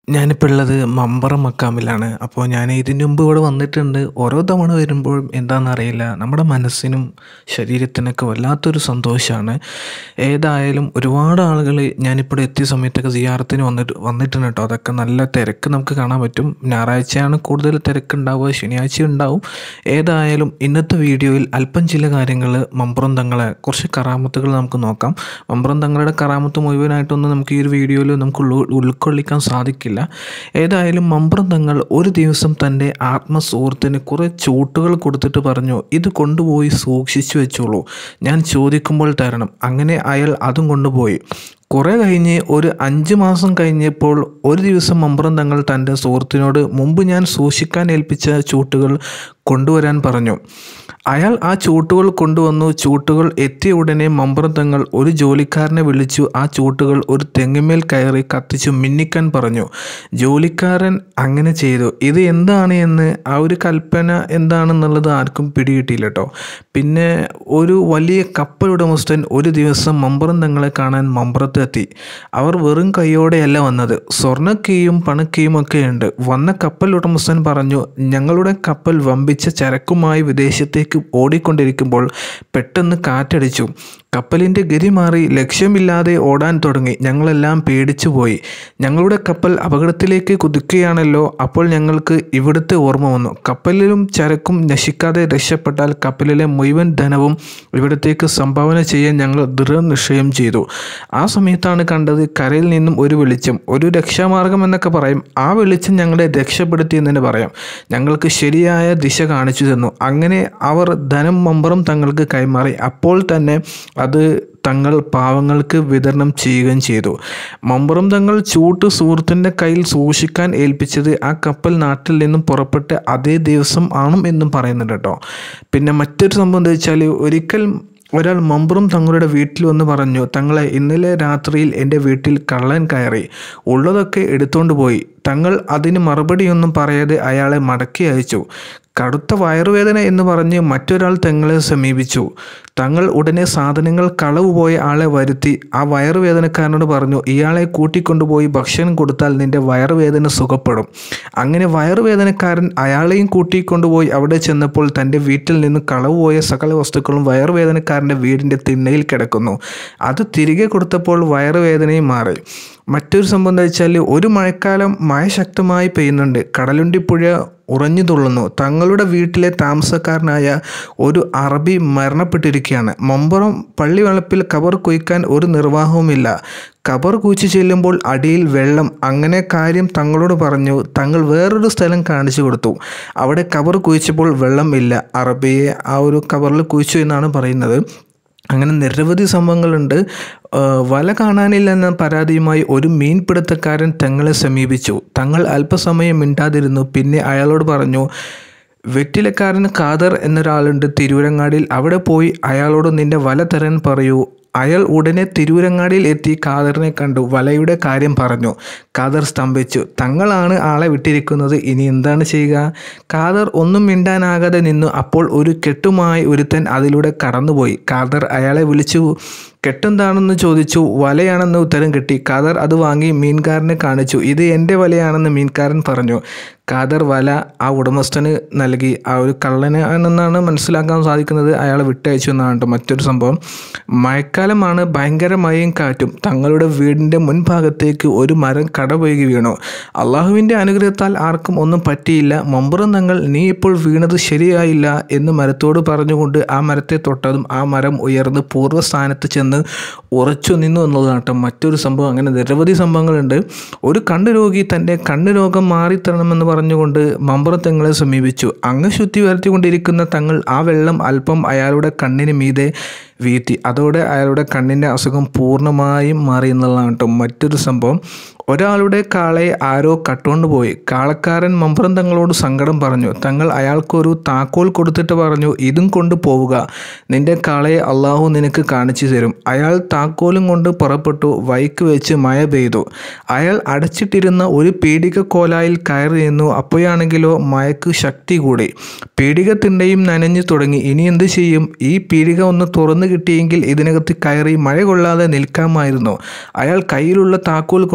ഞാനിപ്പോൾ ഉള്ളത് മമ്പറം മക്കാമിലാണ് അപ്പോൾ ഞാൻ ഇതിന് മുമ്പ് ഇവിടെ വന്നിട്ടുണ്ട് ഓരോ തവണ വരുമ്പോഴും എന്താണെന്നറിയില്ല നമ്മുടെ മനസ്സിനും ശരീരത്തിനൊക്കെ വല്ലാത്തൊരു സന്തോഷമാണ് ഏതായാലും ഒരുപാട് ആളുകൾ ഞാനിപ്പോൾ എത്തിയ സമയത്തൊക്കെ സിയാറത്തിന് വന്നിട്ട് വന്നിട്ടുണ്ട് കേട്ടോ അതൊക്കെ നല്ല തിരക്ക് നമുക്ക് കാണാൻ പറ്റും ഞായറാഴ്ചയാണ് കൂടുതൽ തിരക്കുണ്ടാവുക ശനിയാഴ്ച ഉണ്ടാവും ഏതായാലും ഇന്നത്തെ വീഡിയോയിൽ അല്പം ചില കാര്യങ്ങൾ മമ്പുറം തങ്ങളെ കുറച്ച് കറാമത്തുകൾ നമുക്ക് നോക്കാം മമ്പുറം തങ്ങളുടെ കറാമത്ത് മുഴുവനായിട്ടൊന്നും നമുക്ക് ഈ ഒരു വീഡിയോയിൽ നമുക്ക് ഉള്ളു- ഉൾക്കൊള്ളിക്കാൻ സാധിക്കില്ല ഏതായാലും മമ്പുറം തങ്ങൾ ഒരു ദിവസം തൻ്റെ ആത്മസുഹൃത്തിന് കുറേ ചൂട്ടുകൾ കൊടുത്തിട്ട് പറഞ്ഞു ഇത് കൊണ്ടുപോയി സൂക്ഷിച്ചു വെച്ചോളൂ ഞാൻ ചോദിക്കുമ്പോൾ തരണം അങ്ങനെ അയാൾ അതും കൊണ്ടുപോയി കുറേ കഴിഞ്ഞ് ഒരു അഞ്ച് മാസം കഴിഞ്ഞപ്പോൾ ഒരു ദിവസം മമ്പുറം തങ്ങൾ തൻ്റെ സുഹൃത്തിനോട് മുമ്പ് ഞാൻ സൂക്ഷിക്കാൻ ഏൽപ്പിച്ച ചൂട്ടുകൾ കൊണ്ടുവരാൻ പറഞ്ഞു അയാൾ ആ ചൂട്ടുകൾ കൊണ്ടുവന്നു ചൂട്ടുകൾ എത്തിയ ഉടനെ മമ്പുറം തങ്ങൾ ഒരു ജോലിക്കാരനെ വിളിച്ചു ആ ചൂട്ടുകൾ ഒരു തെങ്ങിന്മേൽ കയറി കത്തിച്ചു മിന്നിക്കാൻ പറഞ്ഞു ജോലിക്കാരൻ അങ്ങനെ ചെയ്തു ഇത് എന്താണ് എന്ന് ആ ഒരു കൽപ്പന എന്താണെന്നുള്ളത് ആർക്കും പിടികിട്ടിയില്ല കേട്ടോ പിന്നെ ഒരു വലിയ കപ്പൽ ഉടമസ്ഥൻ ഒരു ദിവസം മമ്പുറം തങ്ങളെ കാണാൻ മമ്പുറത്ത് എത്തി അവർ വെറും കൈയോടെയല്ല വന്നത് സ്വർണ്ണക്കീയും പണക്കീയും ഒക്കെ ഉണ്ട് വന്ന കപ്പൽ ഉടമസ്ഥൻ പറഞ്ഞു ഞങ്ങളുടെ കപ്പൽ വമ്പിച്ച ചരക്കുമായി വിദേശത്തേക്ക് ഓടിക്കൊണ്ടിരിക്കുമ്പോൾ പെട്ടെന്ന് കാറ്റടിച്ചു കപ്പലിൻ്റെ ഗതി മാറി ലക്ഷ്യമില്ലാതെ ഓടാൻ തുടങ്ങി ഞങ്ങളെല്ലാം പേടിച്ചു പോയി ഞങ്ങളുടെ കപ്പൽ അപകടത്തിലേക്ക് കുതിക്കുകയാണല്ലോ അപ്പോൾ ഞങ്ങൾക്ക് ഇവിടുത്തെ ഓർമ്മ വന്നു കപ്പലിലും ചരക്കും നശിക്കാതെ രക്ഷപ്പെട്ടാൽ കപ്പലിലെ മുഴുവൻ ധനവും ഇവിടത്തേക്ക് സംഭാവന ചെയ്യാൻ ഞങ്ങൾ ദൃഢനിശ്ചയം ചെയ്തു ആ സമയത്താണ് കണ്ടത് കരയിൽ നിന്നും ഒരു വെളിച്ചം ഒരു രക്ഷാമാർഗം എന്നൊക്കെ പറയും ആ വെളിച്ചം ഞങ്ങളെ രക്ഷപ്പെടുത്തി എന്ന് തന്നെ പറയാം ഞങ്ങൾക്ക് ശരിയായ ദിശ കാണിച്ചു തന്നു അങ്ങനെ അവർ ധനം മമ്പറും തങ്ങൾക്ക് കൈമാറി അപ്പോൾ തന്നെ അത് തങ്ങൾ പാവങ്ങൾക്ക് വിതരണം ചെയ്യുകയും ചെയ്തു മമ്പുറം തങ്ങൾ ചൂട്ട് സുഹൃത്തിൻ്റെ കയ്യിൽ സൂക്ഷിക്കാൻ ഏൽപ്പിച്ചത് ആ കപ്പൽ നാട്ടിൽ നിന്നും പുറപ്പെട്ട് അതേ ദിവസം ആണും എന്നും പറയുന്നുണ്ട് കേട്ടോ പിന്നെ മറ്റൊരു സംഭവം എന്താ വെച്ചാൽ ഒരിക്കൽ ഒരാൾ മമ്പുറം തങ്ങളുടെ വീട്ടിൽ വന്ന് പറഞ്ഞു തങ്ങളെ ഇന്നലെ രാത്രിയിൽ എൻ്റെ വീട്ടിൽ കള്ളൻ കയറി ഉള്ളതൊക്കെ എടുത്തുകൊണ്ട് പോയി തങ്ങൾ അതിന് മറുപടിയൊന്നും പറയാതെ അയാളെ മടക്കി അയച്ചു കടുത്ത വയറുവേദന എന്ന് പറഞ്ഞ് മറ്റൊരാൾ തങ്ങളെ സമീപിച്ചു തങ്ങൾ ഉടനെ സാധനങ്ങൾ കളവ് പോയ ആളെ വരുത്തി ആ വയറുവേദനക്കാരനോട് പറഞ്ഞു ഇയാളെ കൂട്ടിക്കൊണ്ടുപോയി ഭക്ഷണം കൊടുത്താൽ നിന്റെ വയറുവേദന സുഖപ്പെടും അങ്ങനെ വയറുവേദനക്കാരൻ അയാളെയും കൂട്ടിക്കൊണ്ടുപോയി അവിടെ ചെന്നപ്പോൾ തൻ്റെ വീട്ടിൽ നിന്ന് കളവ് പോയ സകല വസ്തുക്കളും വയറുവേദനക്കാരൻ്റെ വീടിൻ്റെ തിണ്ണയിൽ കിടക്കുന്നു അത് തിരികെ കൊടുത്തപ്പോൾ വയറുവേദനയും മാറി മറ്റൊരു സംഭവം എന്താ വെച്ചാൽ ഒരു മഴക്കാലം മഴ ശക്തമായി പെയ്യുന്നുണ്ട് കടലുണ്ടിപ്പുഴ ഉറഞ്ഞു തുള്ളുന്നു തങ്ങളുടെ വീട്ടിലെ താമസക്കാരനായ ഒരു അറബി മരണപ്പെട്ടിരിക്കുകയാണ് മമ്പുറം പള്ളി വളപ്പിൽ കബർ കുയ്ക്കാൻ ഒരു നിർവാഹവുമില്ല കബർ കുഴിച്ചു ചെല്ലുമ്പോൾ അടിയിൽ വെള്ളം അങ്ങനെ കാര്യം തങ്ങളോട് പറഞ്ഞു തങ്ങൾ വേറൊരു സ്ഥലം കാണിച്ചു കൊടുത്തു അവിടെ കബർ കുഴിച്ചപ്പോൾ വെള്ളം ഇല്ല അറബിയെ ആ ഒരു കബറിൽ കുഴിച്ചു എന്നാണ് പറയുന്നത് അങ്ങനെ നിരവധി സംഭവങ്ങളുണ്ട് ആ, വല കാണാനില്ല എന്ന പരാതിയുമായി ഒരു മീൻപിടുത്തക്കാരൻ തങ്ങളെ സമീപിച്ചു തങ്ങൾ അല്പസമയം മിണ്ടാതിരുന്നു പിന്നെ അയാളോട് പറഞ്ഞു വെറ്റിലക്കാരൻ ഖാദർ എന്നൊരാളുണ്ട് തിരൂരങ്ങാടിയിൽ അവിടെ പോയി അയാളോട് നിന്റെ വല തരാൻ പറയൂ അയാൾ ഉടനെ തിരൂരങ്ങാടിയിൽ എത്തി ഖാദറിനെ കണ്ടു വലയുടെ കാര്യം പറഞ്ഞു ഖാദർ സ്തംഭിച്ചു തങ്ങളാണ് ആളെ വിട്ടിരിക്കുന്നത് ഇനി എന്താണ് ചെയ്യുക ഖാദർ ഒന്നും മിണ്ടാനാകാതെ നിന്നു അപ്പോൾ ഒരു കെട്ടുമായി ഒരുത്തൻ അതിലൂടെ കടന്നുപോയി ഖാദർ അയാളെ വിളിച്ചു കെട്ടെന്താണെന്ന് ചോദിച്ചു വലയാണെന്ന് ഉത്തരം കിട്ടി ഖാദർ അത് വാങ്ങി മീൻകാരനെ കാണിച്ചു ഇത് എൻ്റെ വലയാണെന്ന് മീൻകാരൻ പറഞ്ഞു ഖാദർ വല ആ ഉടമസ്ഥന് നൽകി ആ ഒരു കള്ളന് ആണെന്നാണ് മനസ്സിലാക്കാൻ സാധിക്കുന്നത് അയാളെ വിട്ടയച്ചു എന്നാണ് കേട്ടോ മറ്റൊരു സംഭവം മഴക്കാലമാണ് ഭയങ്കര മഴയും കാറ്റും തങ്ങളുടെ വീടിൻ്റെ മുൻഭാഗത്തേക്ക് ഒരു മരം കടപൊഴുകി വീണു അള്ളാഹുവിൻ്റെ അനുഗ്രഹത്താൽ ആർക്കും ഒന്നും പറ്റിയില്ല മമ്പുറം തങ്ങൾ നീ ഇപ്പോൾ വീണത് ശരിയായില്ല എന്ന് മരത്തോട് പറഞ്ഞുകൊണ്ട് ആ മരത്തെ തൊട്ടതും ആ മരം ഉയർന്ന് പൂർവ്വസ്ഥാനത്ത് ചെന്ന് ഉറച്ചു നിന്നു എന്നുള്ളതാണ് കേട്ടോ മറ്റൊരു സംഭവം അങ്ങനെ നിരവധി സംഭവങ്ങളുണ്ട് ഒരു കണ്ണ് രോഗി തൻ്റെ കണ്ണ് രോഗം മാറിത്തരണമെന്ന് പറഞ്ഞുകൊണ്ട് മമ്പുറം തങ്ങളെ സമീപിച്ചു അങ്ങ് ശുദ്ധി വരുത്തിക്കൊണ്ടിരിക്കുന്ന തങ്ങൾ ആ വെള്ളം അല്പം അയാളുടെ കണ്ണിന് മീതെ വീഴ്ത്തി അതോടെ അയാളുടെ കണ്ണിൻ്റെ അസുഖം പൂർണ്ണമായും മാറി എന്നുള്ളതാണ് കേട്ടോ മറ്റൊരു സംഭവം ഒരാളുടെ കാളയെ ആരോ കട്ടുകൊണ്ട് പോയി കാളക്കാരൻ മമ്പുറം തങ്ങളോട് സങ്കടം പറഞ്ഞു തങ്ങൾ അയാൾക്കൊരു താക്കോൽ കൊടുത്തിട്ട് പറഞ്ഞു ഇതും കൊണ്ട് പോവുക നിന്റെ കാളയെ അള്ളാഹു നിനക്ക് കാണിച്ചു തരും അയാൾ താക്കോലും കൊണ്ട് പുറപ്പെട്ടു വൈക്ക് വെച്ച് മഴ പെയ്തു അയാൾ അടച്ചിട്ടിരുന്ന ഒരു പീഡിക കോലായിൽ കയറി നിന്നു അപ്പോഴാണെങ്കിലോ മഴക്ക് ശക്തി കൂടി പീഡിക തിണ്ടയും നനഞ്ഞു തുടങ്ങി ഇനി എന്ത് ചെയ്യും ഈ പീഡിക ഒന്ന് തുറന്നു കിട്ടിയെങ്കിൽ ഇതിനകത്ത് കയറി മഴ കൊള്ളാതെ നിൽക്കാമായിരുന്നു അയാൾ കയ്യിലുള്ള താക്കോൽ കൊണ്ട്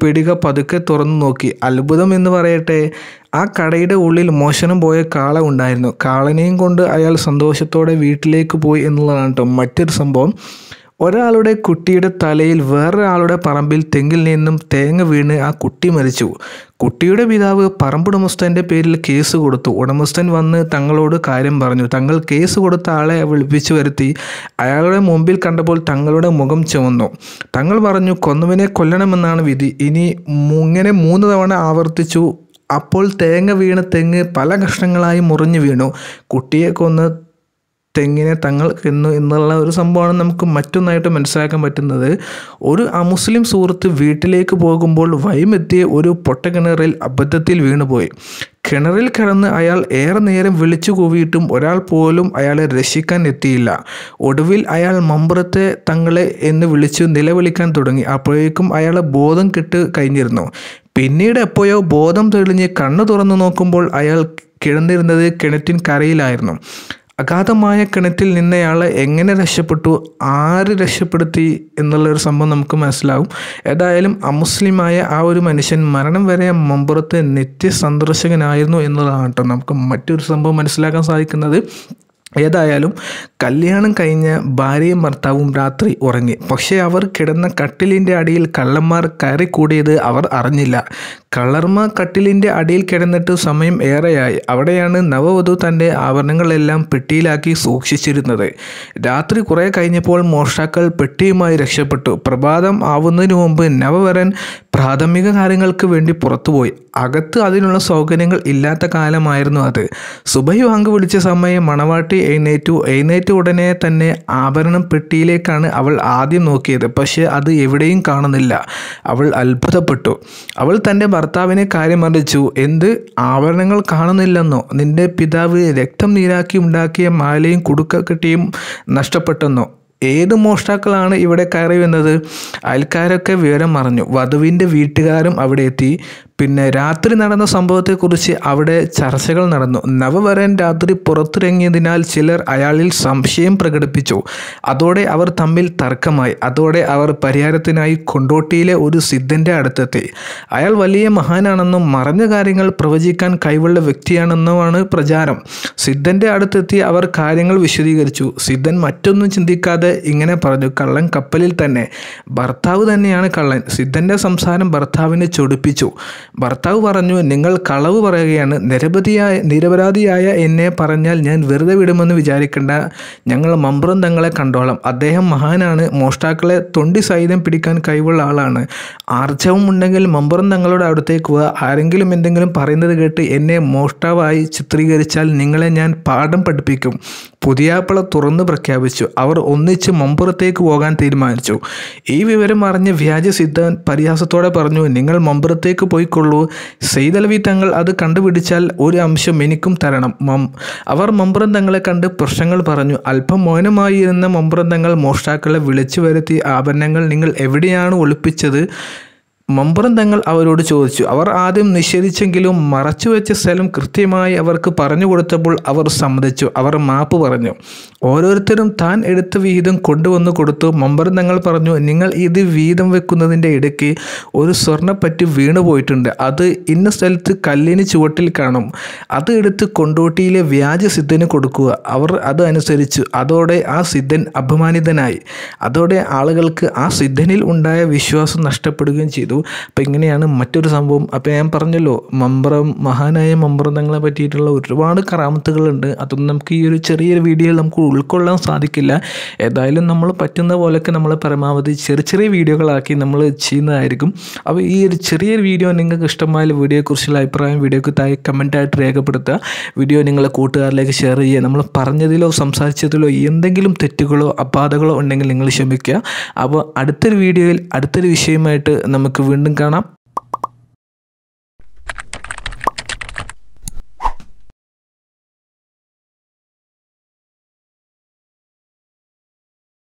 പിടിക പതുക്കെ തുറന്നു നോക്കി അത്ഭുതം എന്ന് പറയട്ടെ ആ കടയുടെ ഉള്ളിൽ മോഷണം പോയ കാള ഉണ്ടായിരുന്നു കാളനെയും കൊണ്ട് അയാൾ സന്തോഷത്തോടെ വീട്ടിലേക്ക് പോയി എന്നുള്ളതാണ് കേട്ടോ മറ്റൊരു സംഭവം ഒരാളുടെ കുട്ടിയുടെ തലയിൽ വേറൊരാളുടെ പറമ്പിൽ തെങ്ങിൽ നിന്നും തേങ്ങ വീണ് ആ കുട്ടി മരിച്ചു കുട്ടിയുടെ പിതാവ് പറമ്പുടമസ്ഥൻ്റെ പേരിൽ കേസ് കൊടുത്തു ഉടമസ്ഥൻ വന്ന് തങ്ങളോട് കാര്യം പറഞ്ഞു തങ്ങൾ കേസ് കൊടുത്ത ആളെ വിളിപ്പിച്ചു വരുത്തി അയാളുടെ മുമ്പിൽ കണ്ടപ്പോൾ തങ്ങളുടെ മുഖം ചുവന്നു തങ്ങൾ പറഞ്ഞു കൊന്നവനെ കൊല്ലണമെന്നാണ് വിധി ഇനി മു- ഇങ്ങനെ മൂന്ന് തവണ ആവർത്തിച്ചു അപ്പോൾ തേങ്ങ വീണ തെങ്ങ് പല കഷ്ണങ്ങളായി മുറിഞ്ഞു വീണു കുട്ടിയെ കൊന്ന് തെങ്ങിനെ തങ്ങൾ എന്നു എന്നുള്ള ഒരു സംഭവമാണ് നമുക്ക് മറ്റൊന്നായിട്ട് മനസ്സിലാക്കാൻ പറ്റുന്നത് ഒരു അമുസ്ലിം സുഹൃത്ത് വീട്ടിലേക്ക് പോകുമ്പോൾ വൈമെത്തിയ ഒരു പൊട്ടക്കിണറിൽ അബദ്ധത്തിൽ വീണുപോയി കിണറിൽ കിടന്ന് അയാൾ ഏറെ നേരം വിളിച്ചു കൂവിയിട്ടും ഒരാൾ പോലും അയാളെ രക്ഷിക്കാൻ എത്തിയില്ല ഒടുവിൽ അയാൾ മമ്പുറത്തെ തങ്ങളെ എന്ന് വിളിച്ചു നിലവിളിക്കാൻ തുടങ്ങി അപ്പോഴേക്കും അയാളെ ബോധം കെട്ട് കഴിഞ്ഞിരുന്നു പിന്നീട് എപ്പോഴോ ബോധം തെളിഞ്ഞ് കണ്ണു തുറന്നു നോക്കുമ്പോൾ അയാൾ കിടന്നിരുന്നത് കിണറ്റിൻ കരയിലായിരുന്നു അഗാധമായ കിണറ്റിൽ നിന്നയാളെ എങ്ങനെ രക്ഷപ്പെട്ടു ആര് രക്ഷപ്പെടുത്തി എന്നുള്ളൊരു സംഭവം നമുക്ക് മനസ്സിലാവും ഏതായാലും അമുസ്ലിമായ ആ ഒരു മനുഷ്യൻ മരണം വരെ മമ്പുറത്ത് നിത്യ സന്ദർശകനായിരുന്നു എന്നുള്ളതാണ് കേട്ടോ നമുക്ക് മറ്റൊരു സംഭവം മനസ്സിലാക്കാൻ സാധിക്കുന്നത് ഏതായാലും കല്യാണം കഴിഞ്ഞ ഭാര്യയും ഭർത്താവും രാത്രി ഉറങ്ങി പക്ഷേ അവർ കിടന്ന കട്ടിലിൻ്റെ അടിയിൽ കള്ളന്മാർ കയറി കൂടിയത് അവർ അറിഞ്ഞില്ല കള്ളർമാർ കട്ടിലിൻ്റെ അടിയിൽ കിടന്നിട്ട് സമയം ഏറെയായി അവിടെയാണ് നവവധു തൻ്റെ ആഭരണങ്ങളെല്ലാം പെട്ടിയിലാക്കി സൂക്ഷിച്ചിരുന്നത് രാത്രി കുറേ കഴിഞ്ഞപ്പോൾ മോഷ്ടാക്കൾ പെട്ടിയുമായി രക്ഷപ്പെട്ടു പ്രഭാതം ആവുന്നതിന് മുമ്പ് നവവരൻ പ്രാഥമിക കാര്യങ്ങൾക്ക് വേണ്ടി പുറത്തുപോയി അകത്ത് അതിനുള്ള സൗകര്യങ്ങൾ ഇല്ലാത്ത കാലമായിരുന്നു അത് സുബൈ വാങ്ക് വിളിച്ച സമയം മണവാട്ടി എഴുന്നേറ്റു എഴുന്നേറ്റ ഉടനെ തന്നെ ആഭരണം പെട്ടിയിലേക്കാണ് അവൾ ആദ്യം നോക്കിയത് പക്ഷേ അത് എവിടെയും കാണുന്നില്ല അവൾ അത്ഭുതപ്പെട്ടു അവൾ തൻ്റെ ഭർത്താവിനെ കാര്യം അറിയിച്ചു എന്ത് ആഭരണങ്ങൾ കാണുന്നില്ലെന്നോ നിന്റെ പിതാവ് രക്തം നീരാക്കി ഉണ്ടാക്കിയ മാലയും കുടുക്കക്കെട്ടിയും നഷ്ടപ്പെട്ടെന്നോ ഏത് മോഷ്ടാക്കളാണ് ഇവിടെ കയറി വന്നത് അയൽക്കാരൊക്കെ വിവരം അറിഞ്ഞു വധുവിൻ്റെ വീട്ടുകാരും അവിടെ എത്തി പിന്നെ രാത്രി നടന്ന സംഭവത്തെക്കുറിച്ച് അവിടെ ചർച്ചകൾ നടന്നു നവവരൻ രാത്രി പുറത്തിറങ്ങിയതിനാൽ ചിലർ അയാളിൽ സംശയം പ്രകടിപ്പിച്ചു അതോടെ അവർ തമ്മിൽ തർക്കമായി അതോടെ അവർ പരിഹാരത്തിനായി കൊണ്ടോട്ടിയിലെ ഒരു സിദ്ധൻ്റെ അടുത്തെത്തി അയാൾ വലിയ മഹാനാണെന്നും മറഞ്ഞ കാര്യങ്ങൾ പ്രവചിക്കാൻ കഴിവുള്ള വ്യക്തിയാണെന്നുമാണ് പ്രചാരം സിദ്ധൻ്റെ അടുത്തെത്തി അവർ കാര്യങ്ങൾ വിശദീകരിച്ചു സിദ്ധൻ മറ്റൊന്നും ചിന്തിക്കാതെ ഇങ്ങനെ പറഞ്ഞു കള്ളൻ കപ്പലിൽ തന്നെ ഭർത്താവ് തന്നെയാണ് കള്ളൻ സിദ്ധൻ്റെ സംസാരം ഭർത്താവിനെ ചൊടിപ്പിച്ചു ഭർത്താവ് പറഞ്ഞു നിങ്ങൾ കളവ് പറയുകയാണ് നിരവധിയായ നിരപരാധിയായ എന്നെ പറഞ്ഞാൽ ഞാൻ വെറുതെ വിടുമെന്ന് വിചാരിക്കേണ്ട ഞങ്ങൾ മമ്പ്രം തങ്ങളെ കണ്ടോളാം അദ്ദേഹം മഹാനാണ് മോഷ്ടാക്കളെ തൊണ്ടി സൈന്യം പിടിക്കാൻ കഴിവുള്ള ആളാണ് ആർജവം ഉണ്ടെങ്കിൽ മമ്പുറം തങ്ങളുടെ അടുത്തേക്ക് പോവുക ആരെങ്കിലും എന്തെങ്കിലും പറയുന്നത് കേട്ട് എന്നെ മോഷ്ടാവായി ചിത്രീകരിച്ചാൽ നിങ്ങളെ ഞാൻ പാഠം പഠിപ്പിക്കും പുതിയാപ്പിള തുറന്നു പ്രഖ്യാപിച്ചു അവർ ഒന്നിച്ച് മമ്പുറത്തേക്ക് പോകാൻ തീരുമാനിച്ചു ഈ വിവരം അറിഞ്ഞ് വ്യാജ സിദ്ധാൻ പരിഹാസത്തോടെ പറഞ്ഞു നിങ്ങൾ മമ്പുറത്തേക്ക് പോയിക്കൊള്ളൂ സെയ്തലവി തങ്ങൾ അത് കണ്ടുപിടിച്ചാൽ ഒരു അംശം എനിക്കും തരണം മം അവർ മമ്പുറം തങ്ങളെ കണ്ട് പ്രശ്നങ്ങൾ പറഞ്ഞു അല്പം മൗനമായി ഇരുന്ന മമ്പുറം തങ്ങൾ മോഷ്ടാക്കളെ വിളിച്ചു വരുത്തി ആഭരണങ്ങൾ നിങ്ങൾ എവിടെയാണ് ഒളിപ്പിച്ചത് മമ്പുറം തങ്ങൾ അവരോട് ചോദിച്ചു അവർ ആദ്യം നിഷേധിച്ചെങ്കിലും മറച്ചുവെച്ച സ്ഥലം കൃത്യമായി അവർക്ക് പറഞ്ഞു കൊടുത്തപ്പോൾ അവർ സമ്മതിച്ചു അവർ മാപ്പ് പറഞ്ഞു ഓരോരുത്തരും താൻ എടുത്ത വീതം കൊണ്ടുവന്ന് കൊടുത്തു മമ്പുറം തങ്ങൾ പറഞ്ഞു നിങ്ങൾ ഇത് വീതം വെക്കുന്നതിൻ്റെ ഇടയ്ക്ക് ഒരു സ്വർണ്ണപ്പറ്റ് വീണു പോയിട്ടുണ്ട് അത് ഇന്ന സ്ഥലത്ത് കല്ലിന് ചുവട്ടിൽ കാണും അത് എടുത്ത് കൊണ്ടോട്ടിയിലെ വ്യാജ സിദ്ധന് കൊടുക്കുക അവർ അത് അനുസരിച്ചു അതോടെ ആ സിദ്ധൻ അപമാനിതനായി അതോടെ ആളുകൾക്ക് ആ സിദ്ധനിൽ ഉണ്ടായ വിശ്വാസം നഷ്ടപ്പെടുകയും ചെയ്തു അപ്പോൾ ഇങ്ങനെയാണ് മറ്റൊരു സംഭവം അപ്പോൾ ഞാൻ പറഞ്ഞല്ലോ മമ്പ്രം മഹാനായ മമ്പ്രം തങ്ങളെ പറ്റിയിട്ടുള്ള ഒരുപാട് കറാമത്തുകളുണ്ട് അതൊന്നും നമുക്ക് ഈ ഒരു ചെറിയൊരു വീഡിയോയിൽ നമുക്ക് ഉൾക്കൊള്ളാൻ സാധിക്കില്ല ഏതായാലും നമ്മൾ പറ്റുന്ന പോലെയൊക്കെ നമ്മൾ പരമാവധി ചെറിയ ചെറിയ വീഡിയോകളാക്കി നമ്മൾ ചെയ്യുന്നതായിരിക്കും അപ്പോൾ ഈ ഒരു ചെറിയൊരു വീഡിയോ നിങ്ങൾക്ക് ഇഷ്ടമായ വീഡിയോയെക്കുറിച്ചുള്ള അഭിപ്രായം വീഡിയോക്ക് താഴെ കമൻറ്റായിട്ട് രേഖപ്പെടുത്തുക വീഡിയോ നിങ്ങളെ കൂട്ടുകാരിലേക്ക് ഷെയർ ചെയ്യുക നമ്മൾ പറഞ്ഞതിലോ സംസാരിച്ചതിലോ എന്തെങ്കിലും തെറ്റുകളോ അപാധകളോ ഉണ്ടെങ്കിൽ നിങ്ങൾ ക്ഷമിക്കുക അപ്പോൾ അടുത്തൊരു വീഡിയോയിൽ അടുത്തൊരു വിഷയമായിട്ട് നമുക്ക് വീണ്ടും കാണാം